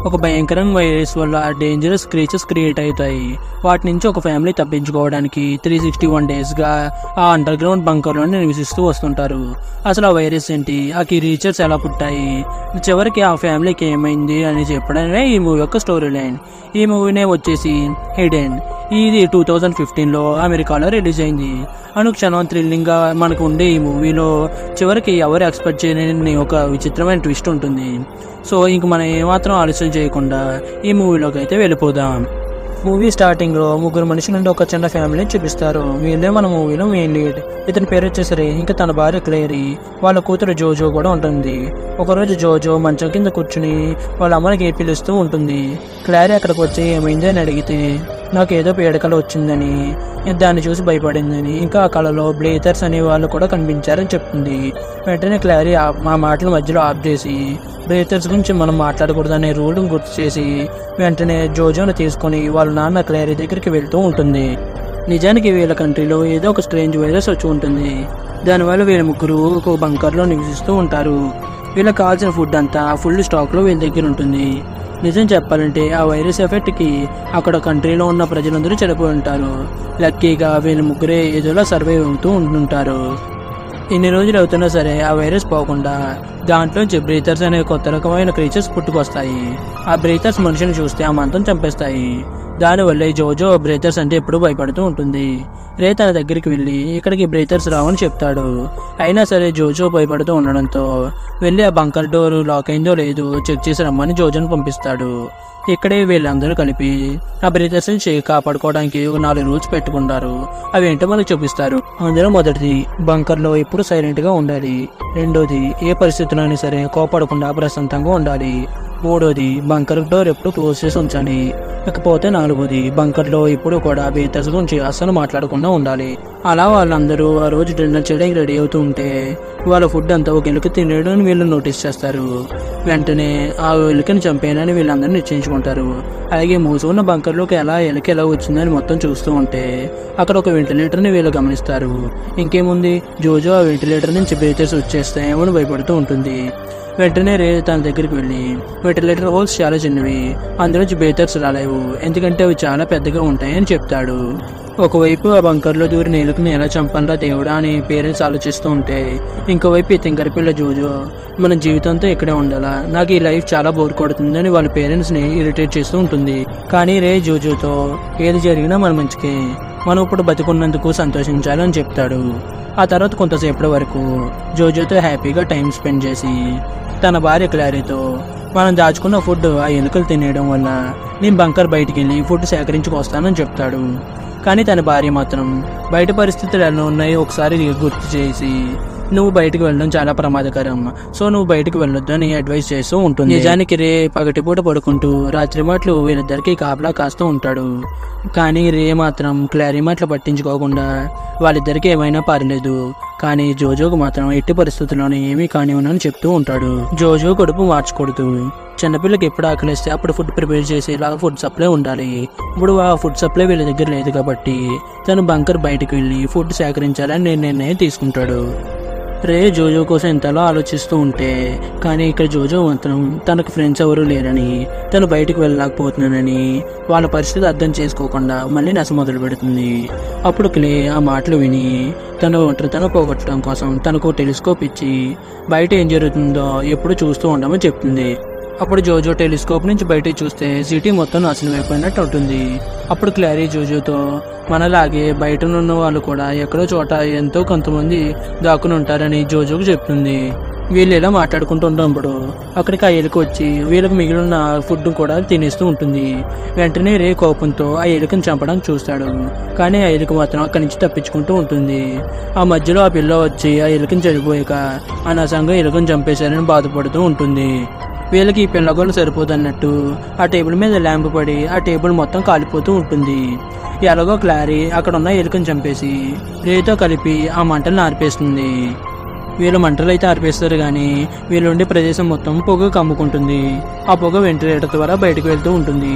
ఒక భయంకరమైన వైరస్ వల్ల డేంజరస్ క్రీచర్స్ క్రియేట్ అవుతాయి వాటి నుంచి ఒక ఫ్యామిలీ తప్పించుకోవడానికి త్రీ సిక్స్టీ వన్ డేస్గా ఆ అండర్ గ్రౌండ్ బంకర్లోనే నివసిస్తూ వస్తుంటారు అసలు ఆ వైరస్ ఏంటి ఆ క్రీచర్స్ ఎలా పుట్టాయి చివరికి ఆ ఫ్యామిలీకి ఏమైంది అని చెప్పడమే ఈ మూవీ యొక్క స్టోరీ లైన్ ఈ మూవీనే వచ్చేసి హిడెన్ ఇది టూ థౌజండ్ ఫిఫ్టీన్లో అమెరికాలో రిలీజ్ అయింది అనుక్షణం థ్రిల్లింగ్గా మనకు ఉండే ఈ మూవీలో చివరికి ఎవరు ఎక్స్పెక్ట్ చేయలేని ఒక విచిత్రమైన ట్విస్ట్ ఉంటుంది సో ఇంక మనం ఏమాత్రం ఆలస్యం చేయకుండా ఈ మూవీలోకి అయితే వెళ్ళిపోదాం మూవీ స్టార్టింగ్ లో ముగ్గురు మనుషుల నుండి ఒక చిన్న ఫ్యామిలీని చూపిస్తారు వీళ్ళే మన మూవీలో మెయిన్ లీడ్ ఇతని పేరు వచ్చేసి రే ఇంకా తన భార్య క్లేరీ వాళ్ళ కూతురు జోజో కూడా ఉంటుంది ఒకరోజు జోజో మంచం కింద కూర్చుని వాళ్ళ అమ్మకి పిలుస్తూ ఉంటుంది క్లారీ అక్కడికి వచ్చి ఏమైంది అని అడిగితే నాకు ఏదో పీడకల వచ్చిందని దాన్ని చూసి భయపడిందని ఇంకా ఆ కళలో బ్లేతర్స్ అనే వాళ్ళు కూడా కనిపించారని చెప్తుంది వెంటనే క్లారీ ఆ- మా మాటల మధ్యలో ఆఫ్ చేసి బ్రేతర్స్ గురించి మనం మాట్లాడకూడదనే రూల్ గుర్తు చేసి వెంటనే జోజోను తీసుకొని వాళ్ళ నాన్న క్లారీ దగ్గరికి వెళ్తూ ఉంటుంది నిజానికి వీళ్ళ కంట్రీలో ఏదో ఒక స్ట్రేంజ్ వైరస్ వచ్చి ఉంటుంది దానివల్ల వీళ్ళ ముగ్గురు ఒక బంకర్లో నివసిస్తూ ఉంటారు వీళ్ళకి కావాల్సిన ఫుడ్ అంతా ఫుల్ స్టాక్లో వీళ్ళ దగ్గర ఉంటుంది నిజం చెప్పాలంటే ఆ వైరస్ ఎఫెక్ట్కి అక్కడ కంట్రీలో ఉన్న ప్రజలందరూ చనిపోయి ఉంటారు లక్కీగా వీళ్ళ ముగ్గురే ఏదోలా సర్వైవ్ అవుతూ ఉంటుంటారు ఇన్ని రోజులు అవుతున్నా సరే ఆ వైరస్ పోకుండా దాంట్లోంచి బ్రీతర్స్ అనే కొత్త రకమైన క్రీచర్స్ పుట్టుకొస్తాయి ఆ బ్రీతర్స్ మనిషిని చూస్తే ఆ మంతం చంపేస్తాయి దానివల్ల ఈ జోజో బ్రేతర్స్ అంటే ఎప్పుడూ భయపడుతూ ఉంటుంది రే తన దగ్గరికి వెళ్ళి ఇక్కడికి బ్రేతర్స్ రావని చెప్తాడు అయినా సరే జోజో భయపడుతూ ఉండడంతో వెళ్ళి ఆ బంకర్ డోర్ లాక్ అయిందో లేదో చెక్ చేసి రమ్మని జోజోను పంపిస్తాడు ఇక్కడే వీళ్ళందరూ కలిపి ఆ బ్రేతర్స్ నుంచి కాపాడుకోవడానికి ఒక నాలుగు రూల్స్ పెట్టుకుంటారు అవి ఏంటో మనకు చూపిస్తారు అందులో మొదటిది బంకర్ లో ఎప్పుడు సైలెంట్ గా ఉండాలి రెండోది ఏ పరిస్థితుల్లోనే సరే కోపడకుండా ప్రశాంతంగా ఉండాలి మూడోది బంకర్ డోర్ ఎప్పుడు క్లోజ్ చేసి ఉంచాలి ఇకపోతే నాలుగోది బంకర్ లో ఎప్పుడు కూడా బీతర్స్ గురించి అస్సలు మాట్లాడకుండా ఉండాలి అలా వాళ్ళందరూ ఆ రోజు డిన్నర్ చేయడానికి రెడీ అవుతూ ఉంటే వాళ్ళ ఫుడ్ అంతా ఒక ఎలుక తినేయడం వీళ్ళు నోటీస్ చేస్తారు వెంటనే ఆ ఎలుకని చంపేనని వీళ్ళందరూ నిశ్చయించుకుంటారు అలాగే మూసుకున్న బంకర్లోకి ఎలా ఎలుక ఎలా వచ్చిందని మొత్తం చూస్తూ ఉంటే అక్కడ ఒక వెంటిలేటర్ని వీళ్ళు గమనిస్తారు ఇంకేముంది జోజో ఆ వెంటిలేటర్ నుంచి బ్రీతర్స్ వచ్చేస్తాయేమో అని భయపడుతూ ఉంటుంది వెంటనే రే తన దగ్గరికి వెళ్ళి వెంటిలేటర్ హోల్స్ చాలా చిన్నవి అందులోంచి బేతర్స్ రాలేవు ఎందుకంటే అవి చాలా పెద్దగా ఉంటాయి అని చెప్తాడు ఒకవైపు ఆ బంకర్లో దూరిన ఎలుకని ఎలా చంపాలా దేవుడా అని పేరెంట్స్ ఆలోచిస్తూ ఉంటే ఇంకోవైపు ఇతని గరిపిల్ల జోజో మన జీవితంతో ఇక్కడే ఉండాలా నాకు ఈ లైఫ్ చాలా బోర్ కొడుతుందని వాళ్ళ పేరెంట్స్ ని ఇరిటేట్ చేస్తూ ఉంటుంది కానీ రే జోజోతో ఏది జరిగినా మన మంచికే మనం ఇప్పుడు బతికున్నందుకు సంతోషించాలని చెప్తాడు ఆ తర్వాత కొంతసేపటి వరకు జోజోతో హ్యాపీగా టైం స్పెండ్ చేసి తన భార్య క్లారీతో మనం దాచుకున్న ఫుడ్ ఆ ఎలుకలు తినేయడం వల్ల నేను బంకర్ బయటికి వెళ్ళి ఫుడ్ సేకరించుకొస్తానని చెప్తాడు కానీ తన భార్య మాత్రం బయట పరిస్థితులు ఎలా ఉన్నాయి ఒకసారి గుర్తు చేసి నువ్వు బయటకు వెళ్ళడం చాలా ప్రమాదకరం సో నువ్వు బయటకు వెళ్ళొద్దు అని అడ్వైస్ చేస్తూ ఉంటుంది నిజానికి రే పగటిపూట పడుకుంటూ రాత్రి మాటలు వీళ్ళిద్దరికి కాపలా కాస్తూ ఉంటాడు కానీ రే మాత్రం క్లారీ మాటలు పట్టించుకోకుండా వాళ్ళిద్దరికి ఏమైనా పర్లేదు కానీ జోజోకు మాత్రం ఎట్టి పరిస్థితుల్లోనే ఏమీ కానివ్వనని చెప్తూ ఉంటాడు జోజో కడుపు మార్చకూడదు చిన్నపిల్లకి ఎప్పుడు ఆకలిస్తే అప్పుడు ఫుడ్ ప్రిపేర్ చేసేలా ఫుడ్ సప్లై ఉండాలి ఇప్పుడు ఆ ఫుడ్ సప్లై వీళ్ళ దగ్గర లేదు కాబట్టి తను బంకర్ బయటకు వెళ్ళి ఫుడ్ సేకరించాలని నేను నిర్ణయం తీసుకుంటాడు రే జోజో కోసం ఎంతలా ఆలోచిస్తూ ఉంటే కానీ ఇక్కడ జోజో మాత్రం తనకు ఫ్రెండ్స్ ఎవరు లేరని తను బయటకు వెళ్ళలేకపోతున్నానని వాళ్ళ పరిస్థితి అర్థం చేసుకోకుండా మళ్ళీ నస మొదలు పెడుతుంది అప్పుడు క్లే ఆ మాటలు విని తను ఒంటరితనం పోగొట్టడం కోసం తనకు టెలిస్కోప్ ఇచ్చి బయట ఏం జరుగుతుందో ఎప్పుడు చూస్తూ ఉండమని చెప్తుంది అప్పుడు జోజో టెలిస్కోప్ నుంచి బయటికి చూస్తే సిటీ మొత్తం నాశనం అయిపోయినట్టు ఉంటుంది అప్పుడు క్లారీ జోజోతో మనలాగే బయట ఉన్న వాళ్ళు కూడా ఎక్కడో చోట ఎంతో కొంతమంది దాక్కుని ఉంటారని జోజోకు చెప్తుంది వీళ్ళు ఇలా మాట్లాడుకుంటున్నప్పుడు అక్కడికి ఆ ఎలుక వచ్చి వీళ్ళకి మిగిలిన ఫుడ్ కూడా తినేస్తూ ఉంటుంది వెంటనే రే కోపంతో ఆ ఎలుకని చంపడానికి చూస్తాడు కానీ ఆ ఎలుక మాత్రం అక్కడి నుంచి తప్పించుకుంటూ ఉంటుంది ఆ మధ్యలో ఆ పిల్ల వచ్చి ఆ ఎలుకని చనిపోయాక అనవసరంగా ఎలుకని చంపేశారని బాధపడుతూ ఉంటుంది వీళ్ళకి ఈ పిల్లగోళ్ళు సరిపోదన్నట్టు ఆ టేబుల్ మీద ల్యాంప్ పడి ఆ టేబుల్ మొత్తం కాలిపోతూ ఉంటుంది ఎలాగో క్లారీ అక్కడ ఉన్న ఎలుకని చంపేసి రేతో కలిపి ఆ మంటలను ఆర్పేస్తుంది వీళ్ళు మంటలు అయితే ఆర్పేస్తారు కానీ వీళ్ళు ఉండే ప్రదేశం మొత్తం పొగ కమ్ముకుంటుంది ఆ పొగ వెంటిలేటర్ ద్వారా బయటకు వెళ్తూ ఉంటుంది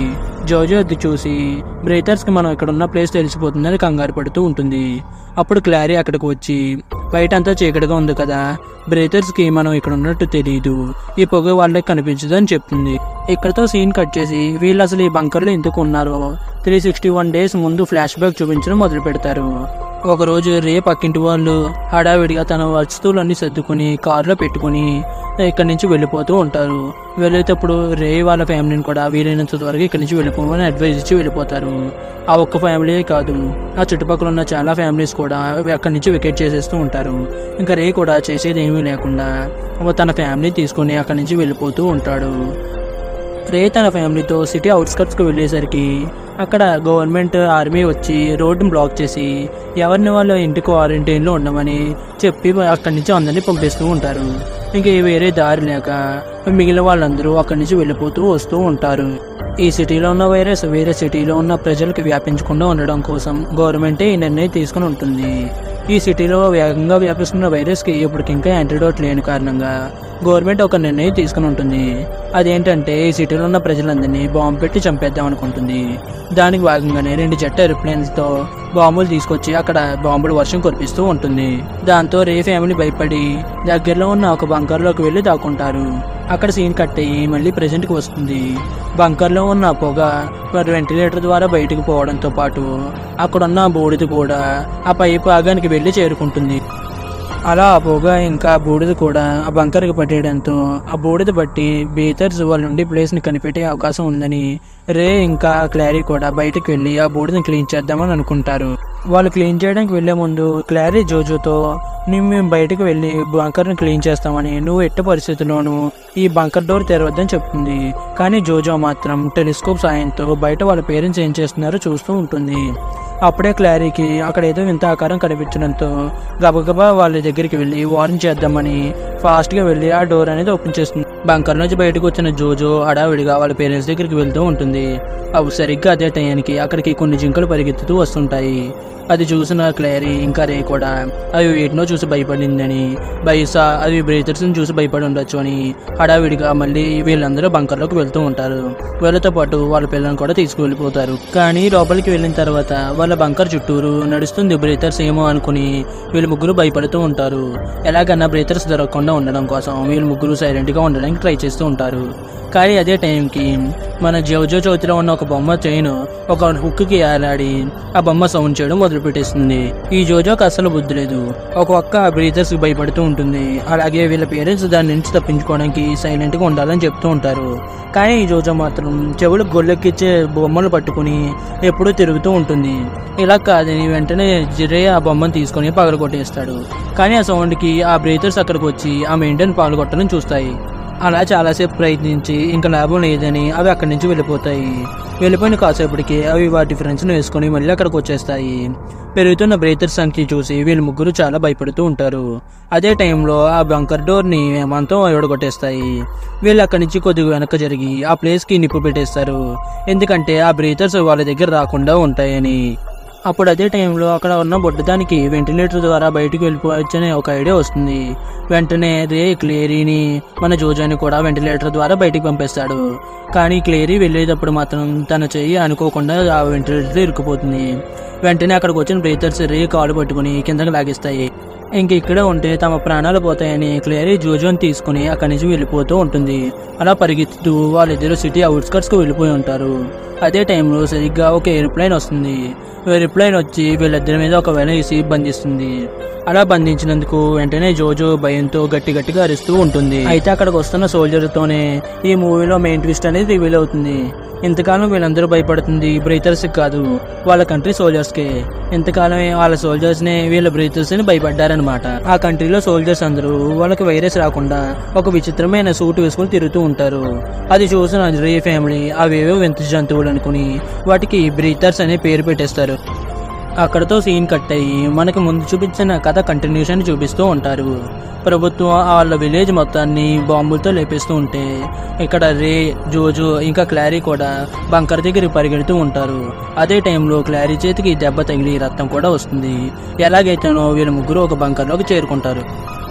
జోజో అది చూసి బ్రేతర్స్కి మనం ఇక్కడ ఉన్న ప్లేస్ తెలిసిపోతుందని కంగారు పడుతూ ఉంటుంది అప్పుడు క్లారీ అక్కడికి వచ్చి బయట అంతా చీకటిగా ఉంది కదా బ్రేతర్స్కి మనం ఇక్కడ ఉన్నట్టు తెలియదు ఈ పొగ వాళ్ళకి కనిపించదు అని చెప్తుంది ఇక్కడతో సీన్ కట్ చేసి వీళ్ళు అసలు ఈ బంకర్లో ఎందుకు ఉన్నారో త్రీ సిక్స్టీ వన్ డేస్ ముందు ఫ్లాష్ బ్యాక్ చూపించడం మొదలు పెడతారు ఒకరోజు రే పక్కింటి వాళ్ళు హడావిడిగా తన వస్తువులన్నీ సర్దుకుని కారులో పెట్టుకుని ఇక్కడి నుంచి వెళ్ళిపోతూ ఉంటారు వెళ్ళేటప్పుడు రే వాళ్ళ ఫ్యామిలీని కూడా వీలైనంత వరకు ఇక్కడి నుంచి వెళ్ళిపోమని అడ్వైజ్ ఇచ్చి వెళ్ళిపోతారు ఆ ఒక్క ఫ్యామిలీ కాదు ఆ చుట్టుపక్కల ఉన్న చాలా ఫ్యామిలీస్ కూడా అక్కడి నుంచి వికెట్ చేసేస్తూ ఉంటారు ఇంకా రే కూడా చేసేది ఏమీ లేకుండా తన ఫ్యామిలీ తీసుకుని అక్కడి నుంచి వెళ్ళిపోతూ ఉంటాడు రే తన ఫ్యామిలీతో సిటీ అవుట్స్కట్స్కి వెళ్ళేసరికి అక్కడ గవర్నమెంట్ ఆర్మీ వచ్చి రోడ్డును బ్లాక్ చేసి ఎవరిని వాళ్ళ ఇంటి క్వారంటైన్లో ఉండమని చెప్పి అక్కడి నుంచి అందరినీ పంపిస్తూ ఉంటారు ఇంక వేరే దారి లేక మిగిలిన వాళ్ళందరూ అక్కడి నుంచి వెళ్ళిపోతూ వస్తూ ఉంటారు ఈ సిటీలో ఉన్న వైరస్ వేరే సిటీలో ఉన్న ప్రజలకు వ్యాపించకుండా ఉండడం కోసం గవర్నమెంటే ఈ నిర్ణయం తీసుకుని ఉంటుంది ఈ సిటీలో వేగంగా వ్యాపిస్తున్న వైరస్కి ఇప్పటికింకా యాంటీడోట్ లేని కారణంగా గవర్నమెంట్ ఒక నిర్ణయం తీసుకుని ఉంటుంది అదేంటంటే ఈ సిటీలో ఉన్న ప్రజలందరినీ బాంబు పెట్టి చంపేద్దాం అనుకుంటుంది దానికి భాగంగానే రెండు జెట్ ఏరోప్లేన్స్ తో బాంబులు తీసుకొచ్చి అక్కడ బాంబులు వర్షం కురిపిస్తూ ఉంటుంది దాంతో రే ఫ్యామిలీ భయపడి దగ్గరలో ఉన్న ఒక బంకర్లోకి వెళ్ళి దాక్కుంటారు అక్కడ సీన్ కట్ అయ్యి మళ్ళీ ప్రెసెంట్కి వస్తుంది బంకర్లో ఉన్న పొగ మరి వెంటిలేటర్ ద్వారా బయటకు పోవడంతో పాటు అక్కడున్న బూడిద కూడా ఆ పైపు ఆగానికి వెళ్ళి చేరుకుంటుంది అలా ఆ పొగ ఇంకా బూడిద కూడా ఆ బంకర్కి పట్టేయడంతో ఆ బూడిద బట్టి బీతర్స్ వాళ్ళ నుండి ప్లేస్ని కనిపెట్టే అవకాశం ఉందని రే ఇంకా క్లారీ కూడా బయటకు వెళ్ళి ఆ బూడిదని క్లీన్ చేద్దామని అనుకుంటారు వాళ్ళు క్లీన్ చేయడానికి వెళ్లే ముందు క్లారీ జోజోతో నేను మేము బయటకు వెళ్ళి బంకర్ని క్లీన్ చేస్తామని నువ్వు ఎట్టి పరిస్థితుల్లోనూ ఈ బంకర్ డోర్ తెరవద్దని చెప్తుంది కానీ జోజో మాత్రం టెలిస్కోప్ సాయంతో బయట వాళ్ళ పేరెంట్స్ ఏం చేస్తున్నారో చూస్తూ ఉంటుంది అప్పుడే క్లారీకి అక్కడ ఏదో వింత ఆకారం కనిపించడంతో గబగబా వాళ్ళ దగ్గరికి వెళ్ళి వార్న్ చేద్దామని ఫాస్ట్ గా వెళ్ళి ఆ డోర్ అనేది ఓపెన్ చేస్తుంది బంకర్ నుంచి బయటకు వచ్చిన జోజో హడావిడిగా వాళ్ళ పేరెంట్స్ దగ్గరికి వెళ్తూ ఉంటుంది అవి సరిగ్గా అదే టైంకి అక్కడికి కొన్ని జింకలు పరిగెత్తుతూ వస్తుంటాయి అది చూసిన క్లారీ ఇంకా రే కూడా అవి వీటినో చూసి భయపడిందని బైసా అవి బ్రేతర్స్ చూసి భయపడి ఉండొచ్చు అని హడావిడిగా మళ్ళీ వీళ్ళందరూ బంకర్లోకి వెళ్తూ ఉంటారు వీళ్ళతో పాటు వాళ్ళ పిల్లలను కూడా తీసుకువెళ్ళిపోతారు కానీ లోపలికి వెళ్ళిన తర్వాత వాళ్ళ బంకర్ చుట్టూరు నడుస్తుంది బ్రేతర్స్ ఏమో అనుకుని వీళ్ళు ముగ్గురు భయపడుతూ ఉంటారు ఎలాగన్నా బ్రేతర్స్ దొరకకుండా ఉండడం కోసం వీళ్ళు ముగ్గురు సైలెంట్ గా ఉండడానికి ట్రై చేస్తూ ఉంటారు కానీ అదే టైంకి మన జోజో చౌతిలో ఉన్న ఒక బొమ్మ చైన్ ఒక హుక్కి ఏలాడి ఆ బొమ్మ సౌండ్ చేయడం మొదలు పెట్టేస్తుంది ఈ జోజోకి అస్సలు బుద్ధి లేదు ఒక ఒక్క బ్రీతర్స్ భయపడుతూ ఉంటుంది అలాగే వీళ్ళ పేరెంట్స్ దాని నుంచి తప్పించుకోవడానికి సైలెంట్ గా ఉండాలని చెప్తూ ఉంటారు కానీ ఈ జోజో మాత్రం చెవులు గొల్లెక్కిచ్చే బొమ్మలు పట్టుకుని ఎప్పుడూ తిరుగుతూ ఉంటుంది ఇలా కాదని వెంటనే జిరే ఆ బొమ్మను తీసుకొని పగలగొట్టేస్తాడు కానీ ఆ సౌండ్కి ఆ బ్రీతర్స్ అక్కడికి వచ్చి ఆ మెయింటైన్ పాల్గొట్టడం చూస్తాయి అలా చాలాసేపు ప్రయత్నించి ఇంకా లాభం లేదని అవి అక్కడి నుంచి వెళ్ళిపోతాయి వెళ్ళిపోయిన కాసేపటికి అవి వాటి ఫ్రెండ్స్ని వేసుకొని మళ్ళీ అక్కడికి వచ్చేస్తాయి పెరుగుతున్న బ్రేతర్స్ సంఖ్య చూసి వీళ్ళు ముగ్గురు చాలా భయపడుతూ ఉంటారు అదే టైంలో ఆ బంకర్ డోర్ని ఏమంతో ఎడగొట్టేస్తాయి వీళ్ళు అక్కడి నుంచి కొద్దిగా వెనక్కి జరిగి ఆ ప్లేస్కి నిప్పు పెట్టేస్తారు ఎందుకంటే ఆ బ్రేతర్స్ వాళ్ళ దగ్గర రాకుండా ఉంటాయని అప్పుడు అదే టైంలో అక్కడ ఉన్న బొడ్డదానికి వెంటిలేటర్ ద్వారా బయటకు వెళ్ళిపోవచ్చనే ఒక ఐడియా వస్తుంది వెంటనే రే క్లేరీని మన జోజాని కూడా వెంటిలేటర్ ద్వారా బయటికి పంపిస్తాడు కానీ క్లేరీ వెళ్ళేటప్పుడు మాత్రం తన చెయ్యి అనుకోకుండా ఆ వెంటిలేటర్ ఇరుక్కుపోతుంది వెంటనే అక్కడికి వచ్చిన బ్రేతర్స్ రే కాలు పట్టుకుని కిందకి లాగిస్తాయి ఇంక ఇక్కడే ఉంటే తమ ప్రాణాలు పోతాయని క్లేరీ జోజోని తీసుకుని అక్కడి నుంచి వెళ్ళిపోతూ ఉంటుంది అలా పరిగెత్తుతూ వాళ్ళిద్దరు సిటీ అవుట్స్కట్స్ కు వెళ్ళిపోయి ఉంటారు అదే టైంలో సరిగ్గా ఒక ఎయిర్ప్లైన్ వస్తుంది ఎయిర్ప్లైన్ వచ్చి వీళ్ళిద్దరి మీద ఒక వెన వేసి బంధిస్తుంది అలా బంధించినందుకు వెంటనే జోజో భయంతో గట్టి గట్టిగా అరుస్తూ ఉంటుంది అయితే అక్కడికి వస్తున్న సోల్జర్ తోనే ఈ మూవీలో మెయిన్ ట్విస్ట్ అనేది రివీల్ అవుతుంది ఇంతకాలం వీళ్ళందరూ భయపడుతుంది బ్రీతర్స్ కాదు వాళ్ళ కంట్రీ సోల్జర్స్ కే ఇంతకాలం వాళ్ళ సోల్జర్స్ నే వీళ్ళ బ్రీతర్స్ ని భయపడ్డారనమాట ఆ కంట్రీలో సోల్జర్స్ అందరూ వాళ్ళకి వైరస్ రాకుండా ఒక విచిత్రమైన సూట్ వేసుకుని తిరుగుతూ ఉంటారు అది చూసిన రే ఫ్యామిలీ అవేవో వింత జంతువులు అనుకుని వాటికి బ్రీతర్స్ అనే పేరు పెట్టేస్తారు అక్కడతో సీన్ కట్ అయ్యి మనకి ముందు చూపించిన కథ కంటిన్యూషన్ చూపిస్తూ ఉంటారు ప్రభుత్వం వాళ్ళ విలేజ్ మొత్తాన్ని బాంబులతో లేపేస్తూ ఉంటే ఇక్కడ రే జోజో ఇంకా క్లారీ కూడా బంకర్ దగ్గర పరిగెడుతూ ఉంటారు అదే టైంలో క్లారీ చేతికి దెబ్బ తగిలి రక్తం కూడా వస్తుంది ఎలాగైతేనో వీళ్ళ ముగ్గురు ఒక బంకర్లోకి చేరుకుంటారు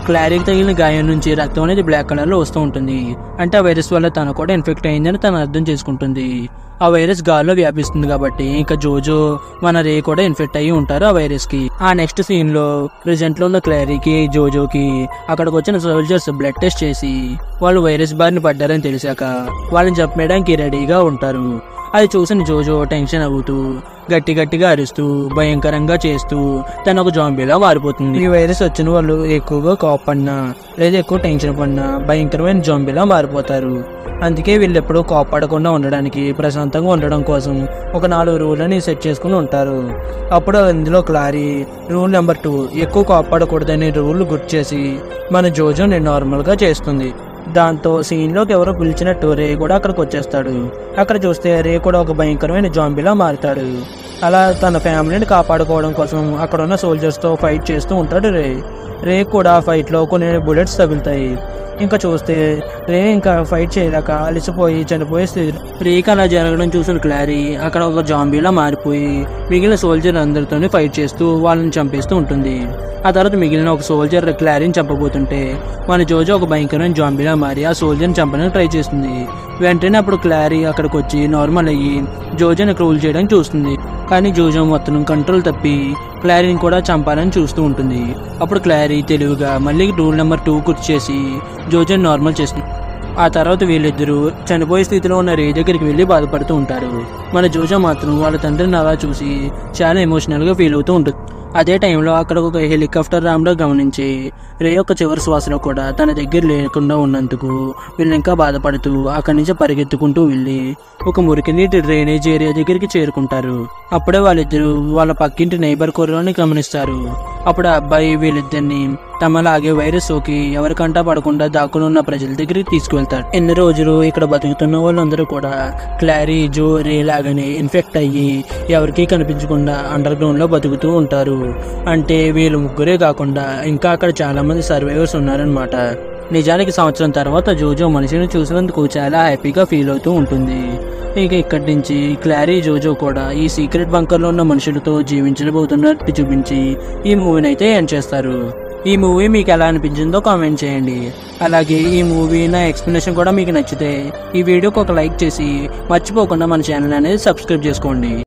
క్లారీకి తగిలిన గాయం నుంచి రక్తం అనేది బ్లాక్ కలర్ లో వస్తూ ఉంటుంది అంటే ఆ వైరస్ వల్ల తను కూడా ఇన్ఫెక్ట్ అయిందని తను అర్థం చేసుకుంటుంది ఆ వైరస్ గాల్లో వ్యాపిస్తుంది కాబట్టి ఇంకా జోజో మన రే కూడా ఇన్ఫెక్ట్ అయ్యి ఉంటారు ఆ వైరస్ కి ఆ నెక్స్ట్ సీన్ లో ప్రెసెంట్ లో ఉన్న క్లారీకి జోజోకి అక్కడికి వచ్చిన సోల్జర్స్ బ్లడ్ టెస్ట్ చేసి వాళ్ళు వైరస్ బారిన పడ్డారని తెలిసాక వాళ్ళని చంపేయడానికి రెడీగా ఉంటారు అది చూసిన జోజో టెన్షన్ అవుతూ గట్టి గట్టిగా అరుస్తూ భయంకరంగా చేస్తూ తను ఒక జాంబీలా మారిపోతుంది ఈ వైరస్ వచ్చిన వాళ్ళు ఎక్కువగా కోపడినా లేదా ఎక్కువ టెన్షన్ పడినా భయంకరమైన జాంబీలా మారిపోతారు అందుకే వీళ్ళు ఎప్పుడూ కోపడకుండా ఉండడానికి ప్రశాంతంగా ఉండడం కోసం ఒక నాలుగు రూల్ని సెట్ చేసుకుని ఉంటారు అప్పుడు ఇందులో క్లారీ రూల్ నెంబర్ టూ ఎక్కువ కోపడకూడదనే రూల్ గుర్తు చేసి మన జోజో నేను నార్మల్గా చేస్తుంది దాంతో సీన్లోకి ఎవరో పిలిచినట్టు రే కూడా అక్కడికి వచ్చేస్తాడు అక్కడ చూస్తే రే కూడా ఒక భయంకరమైన జాంబీలా మారుతాడు అలా తన ఫ్యామిలీని కాపాడుకోవడం కోసం అక్కడ ఉన్న సోల్జర్స్తో ఫైట్ చేస్తూ ఉంటాడు రే రే కూడా ఫైట్లో కొన్ని బుల్లెట్స్ తగులుతాయి ఇంకా చూస్తే రే ఇంకా ఫైట్ చేయలేక అలసిపోయి చనిపోయే స్థితి రేకి అలా జరగడం చూసిన క్లారీ అక్కడ ఒక జాంబీలా మారిపోయి మిగిలిన సోల్జర్ అందరితోనే ఫైట్ చేస్తూ వాళ్ళని చంపేస్తూ ఉంటుంది ఆ తర్వాత మిగిలిన ఒక సోల్జర్ క్లారీని చంపబోతుంటే మన జోజో ఒక భయంకరమైన జాంబీలా మారి ఆ సోల్జర్ని చంపడానికి ట్రై చేస్తుంది వెంటనే అప్పుడు క్లారీ అక్కడికి వచ్చి నార్మల్ అయ్యి జోజోని క్రూల్ చేయడానికి చూస్తుంది కానీ జోజో మొత్తం కంట్రోల్ తప్పి క్లారీని కూడా చంపాలని చూస్తూ ఉంటుంది అప్పుడు క్లారీ తెలివిగా మళ్ళీ రూల్ నెంబర్ టూ గుర్తు చేసి జోజోని నార్మల్ చేస్తుంది ఆ తర్వాత వీళ్ళిద్దరూ చనిపోయే స్థితిలో ఉన్న రే దగ్గరికి వెళ్ళి బాధపడుతూ ఉంటారు మన జోజో మాత్రం వాళ్ళ తండ్రిని అలా చూసి చాలా ఎమోషనల్గా ఫీల్ అవుతూ ఉంటుంది అదే టైంలో అక్కడ ఒక హెలికాప్టర్ రామ్లో గమనించి రే యొక్క చివరి శ్వాసలో కూడా తన దగ్గర లేకుండా ఉన్నందుకు వీళ్ళు ఇంకా బాధపడుతూ అక్కడి నుంచి పరిగెత్తుకుంటూ వెళ్ళి ఒక మురికి నీటి డ్రైనేజ్ ఏరియా దగ్గరికి చేరుకుంటారు అప్పుడే వాళ్ళిద్దరూ వాళ్ళ పక్కింటి నైబర్ కుర్రని గమనిస్తారు అప్పుడు ఆ అబ్బాయి వీళ్ళిద్దరిని తమలాగే వైరస్ సోకి ఎవరికంటా పడకుండా దాక్కుని ఉన్న ప్రజల దగ్గరికి తీసుకువెళ్తాడు ఎన్ని రోజులు ఇక్కడ బతుకుతున్న వాళ్ళందరూ కూడా క్లారీ జో రే లాగానే ఇన్ఫెక్ట్ అయ్యి ఎవరికీ కనిపించకుండా అండర్ గ్రౌండ్ లో బతుకుతూ ఉంటారు అంటే వీళ్ళు ముగ్గురే కాకుండా ఇంకా అక్కడ చాలా మంది సర్వైవర్స్ ఉన్నారనమాట నిజానికి సంవత్సరం తర్వాత జోజో మనిషిని చూసినందుకు చాలా హ్యాపీగా ఫీల్ అవుతూ ఉంటుంది ఇక ఇక్కడి నుంచి క్లారీ జోజో కూడా ఈ సీక్రెట్ బంకర్లో ఉన్న మనుషులతో జీవించబోతున్నట్టు చూపించి ఈ మూవీని అయితే ఎండ్ చేస్తారు ఈ మూవీ మీకు ఎలా అనిపించిందో కామెంట్ చేయండి అలాగే ఈ మూవీ నా ఎక్స్ప్లెనేషన్ కూడా మీకు నచ్చితే ఈ వీడియోకి ఒక లైక్ చేసి మర్చిపోకుండా మన ఛానల్ అనేది సబ్స్క్రైబ్ చేసుకోండి